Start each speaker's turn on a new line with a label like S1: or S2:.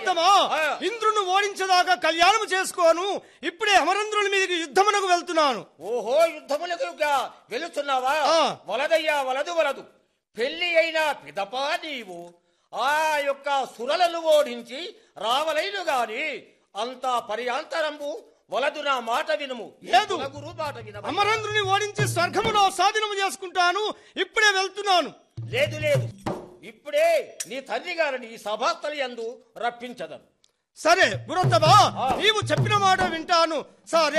S1: పురోత్తమా
S2: ఆ.
S1: ఇంద్రుని ఓడించేదాకా కళ్యాణం చేసుకోను ఇప్పుడే అమరేంద్రుని మీదకి యుద్ధమునకు వెళ్తున్నాను
S2: ఓహో యుద్ధములకు గా- వెళుతున్నావా
S1: ఆ.
S2: వలదయ్యా వలదు వలదు పెళ్లి అయిన పిదపా నీవు ఆ యొక్క సురలను ఓడించి రావలైను గాని అంత పర్యాంతరంబు వలదు నా మాట వినుము ఈ
S1: లేదు.
S2: కులగురు మాట వినవయ్యా.
S1: అమరేంద్రుని ఓడించి స్వర్గములో స్వాధీనము చేసుకుంటాను ఇప్పుడే వెళ్తున్నాను
S2: లేదు లేదు ఇప్పుడే నీ తండ్రి గారిని ఈ సభాస్థలి యందు రప్పించదను
S1: సరే పురోత్తమా
S2: ఆ.
S1: నీవు చెప్పిన మాట వింటాను సరే